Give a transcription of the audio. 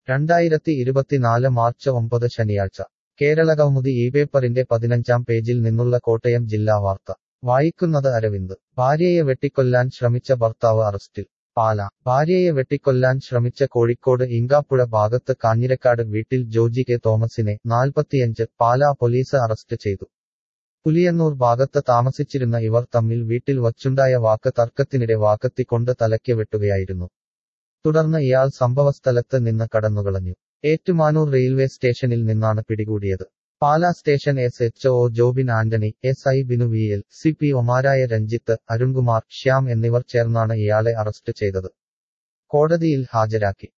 രണ്ടായിരത്തി ഇരുപത്തിനാല് മാർച്ച് ഒമ്പത് ശനിയാഴ്ച കേരളകൗമുദി ഈ പേപ്പറിന്റെ പതിനഞ്ചാം പേജിൽ നിന്നുള്ള കോട്ടയം ജില്ലാ വാർത്ത വായിക്കുന്നത് അരവിന്ദ് ഭാര്യയെ വെട്ടിക്കൊല്ലാൻ ശ്രമിച്ച ഭർത്താവ് അറസ്റ്റിൽ പാല ഭാര്യയെ വെട്ടിക്കൊല്ലാൻ ശ്രമിച്ച കോഴിക്കോട് ഇങ്കാപ്പുഴ ഭാഗത്ത് കാഞ്ഞിരക്കാട് വീട്ടിൽ ജോജി കെ തോമസിനെ നാൽപ്പത്തിയഞ്ച് പാലാ പോലീസ് അറസ്റ്റ് ചെയ്തു പുലിയന്നൂർ ഭാഗത്ത് താമസിച്ചിരുന്ന ഇവർ തമ്മിൽ വീട്ടിൽ വച്ചുണ്ടായ വാക്ക് തർക്കത്തിനിടെ വാക്കത്തിക്കൊണ്ട് തലയ്ക്ക് വെട്ടുകയായിരുന്നു തുടർന്ന് ഇയാൾ സംഭവസ്ഥലത്ത് നിന്ന് കടന്നുകളഞ്ഞു ഏറ്റുമാനൂർ റെയിൽവേ സ്റ്റേഷനിൽ നിന്നാണ് പിടികൂടിയത് Pala station S H O Jobin Antony S I Binu V L C P ഒമാരായ രഞ്ജിത്ത് അരുൺകുമാർ ശ്യാം എന്നിവർ ചേർന്നാണ് ഇയാളെ അറസ്റ്റ് ചെയ്തത് കോടതിയിൽ ഹാജരാക്കി